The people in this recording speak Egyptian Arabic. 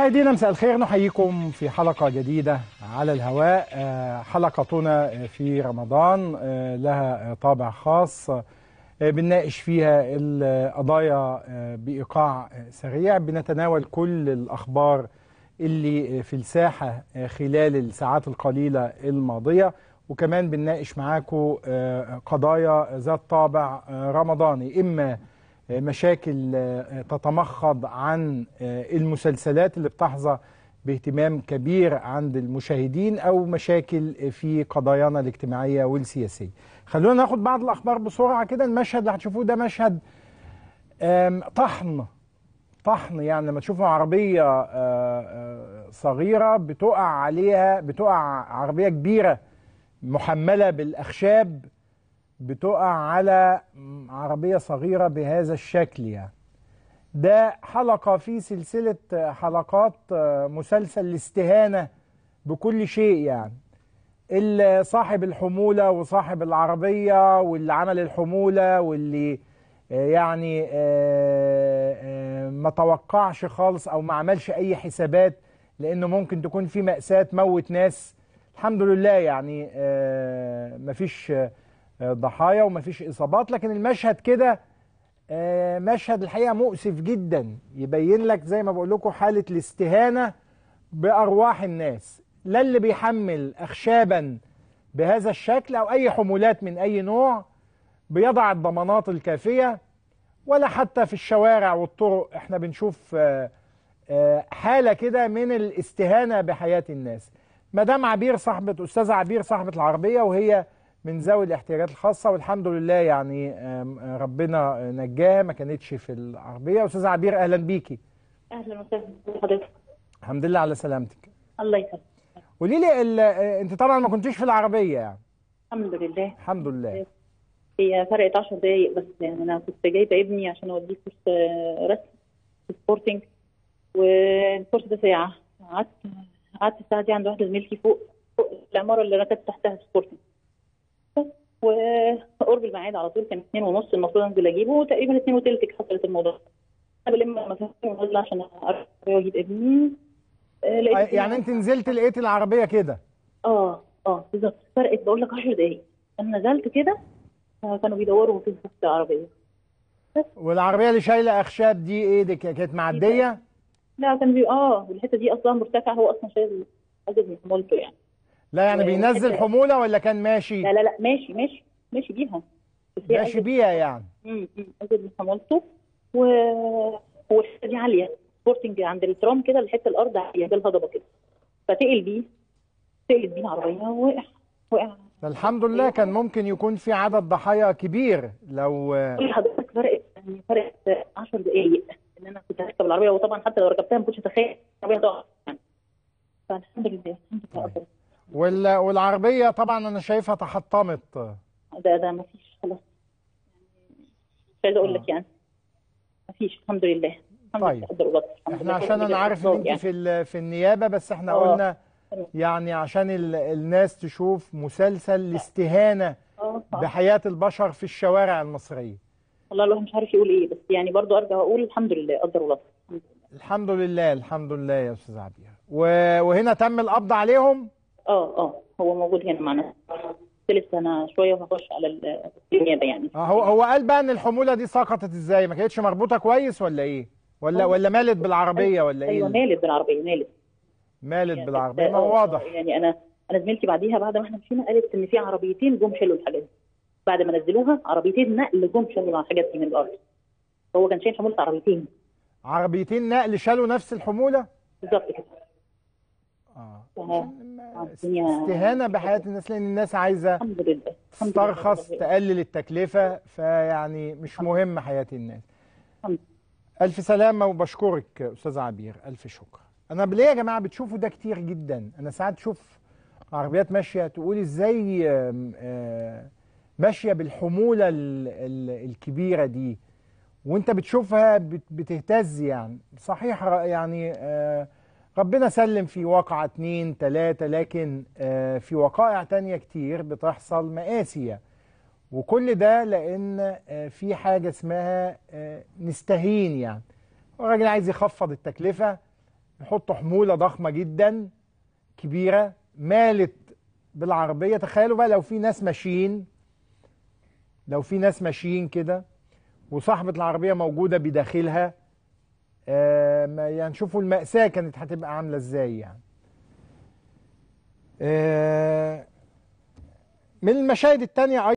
مشاهدينا مساء الخير نحييكم في حلقة جديدة على الهواء حلقتنا في رمضان لها طابع خاص بنناقش فيها القضايا بإيقاع سريع بنتناول كل الأخبار اللي في الساحة خلال الساعات القليلة الماضية وكمان بنناقش معاكم قضايا ذات طابع رمضاني إما مشاكل تتمخض عن المسلسلات اللي بتحظى باهتمام كبير عند المشاهدين او مشاكل في قضايانا الاجتماعيه والسياسيه. خلونا ناخد بعض الاخبار بسرعه كده المشهد اللي هتشوفوه ده مشهد طحن طحن يعني لما تشوفوا عربيه صغيره بتقع عليها بتقع عربيه كبيره محمله بالاخشاب بتقع على عربية صغيرة بهذا الشكل يعني ده حلقة في سلسلة حلقات مسلسل الاستهانة بكل شيء يعني اللي صاحب الحمولة وصاحب العربية واللي عمل الحمولة واللي يعني ما توقعش خالص او ما عملش اي حسابات لانه ممكن تكون في مأساة موت ناس الحمد لله يعني مفيش ضحايا ومفيش اصابات لكن المشهد كده مشهد الحقيقه مؤسف جدا يبين لك زي ما بقول لكم حاله الاستهانه بارواح الناس لا اللي بيحمل اخشابا بهذا الشكل او اي حمولات من اي نوع بيضع الضمانات الكافيه ولا حتى في الشوارع والطرق احنا بنشوف حاله كده من الاستهانه بحياه الناس مدام عبير صاحبه استاذه عبير صاحبه العربيه وهي من ذوي الاحتياجات الخاصه والحمد لله يعني ربنا نجاها ما كانتش في العربيه استاذه عبير اهلا بيكي اهلا وسهلا بحضرتك الحمد لله على سلامتك الله يسلمك قولي لي انت طبعا ما كنتيش في العربيه يعني الحمد لله الحمد لله هي فرقت 10 دقايق بس يعني انا كنت جايبه ابني عشان اوديه كورس رسم في سبورتنج والكورس ده ساعه قعدت قعدت الساعه دي عند واحده زميلتي فوق فوق العماره اللي انا كنت تحتها سبورتنج وقرب الميعاد على طول كان اثنين ونص المفروض انزل اجيبه وتقريبا اثنين وتلتك حصلت الموضوع انا بلم المفاتيح ونازله عشان اروح واجيب ابني يعني انت نزلت لقيت العربيه كده اه اه بالظبط فرقت بقول لك 10 دقايق انا نزلت كده كانوا بيدوروا في العربيه والعربيه اللي شايله اخشاب دي ايه دي كانت معديه؟ لا كان بي اه والحته دي اصلا مرتفعه هو اصلا شايل حاجه من حمولته يعني لا يعني بينزل حموله ولا كان ماشي؟ لا لا لا ماشي ماشي ماشي بيها ماشي بيها يعني امم ازيد من حمولته و والحته دي عاليه سبورتنج عند الترام كده الحته الارض عاليه بالهضبه كده فتقل بيه تقلت بيه العربيه ووقع وقع الحمد لله كان ممكن يكون في عدد ضحايا كبير لو حضرتك فرقت يعني فرقت 10 دقائق ان انا كنت هركب العربيه وطبعا حتى لو ركبتها ما كنتش اتخيل العربيه تقع يعني فالحمد لله الحمد لله وال... والعربيه طبعا انا شايفها تحطمت ده ده ما فيش خلاص مش عايزه اقول لك يعني ما فيش الحمد لله طيب احنا عشان انا عارف ان انت يعني. في ال... في النيابه بس احنا أوه. قلنا يعني عشان ال... الناس تشوف مسلسل الاستهانه بحياه البشر في الشوارع المصريه والله الواحد مش عارف يقول ايه بس يعني برضو ارجع اقول الحمد لله قدر الله الحمد لله الحمد لله يا استاذ عبير و... وهنا تم القبض عليهم اه اه هو موجود هنا معنا لسه انا شويه وهخش على النيابه يعني اه هو هو قال بقى ان الحموله دي سقطت ازاي ما كانتش مربوطه كويس ولا ايه ولا ولا مالت بالعربيه ولا ايه ايوه مالت بالعربيه مالت مالت يعني بالعربيه ما هو واضح يعني انا انا زميلتي بعديها بعد ما احنا مشينا قالت ان في عربيتين جم شالوا الحاجات دي بعد ما نزلوها عربيتين نقل جم شالوا الحاجات دي من الارض هو كان شايل حموله عربيتين عربيتين نقل شالوا نفس الحموله بالظبط كده اه استهانه بحياه الناس لان الناس عايزه الحمد لله تسترخص تقلل التكلفه فيعني مش مهم حياه الناس الحمد الف سلامه وبشكرك استاذه عبير الف شكر انا ليه يا جماعه بتشوفوا ده كتير جدا انا ساعات اشوف عربيات ماشيه تقول ازاي ماشيه بالحموله الكبيره دي وانت بتشوفها بتهتز يعني صحيح يعني ربنا سلم في واقعة اتنين تلاتة لكن في وقائع تانية كتير بتحصل مآسية وكل ده لأن في حاجة اسمها نستهين يعني الراجل عايز يخفض التكلفة يحطوا حموله ضخمه جدا كبيره مالت بالعربيه تخيلوا بقى لو في ناس ماشيين لو في ناس ماشيين كده وصاحبه العربيه موجوده بداخلها آه ما- يعني شوفوا المأساة كانت هتبقى عاملة ازاي يعني آه من المشاهد التانية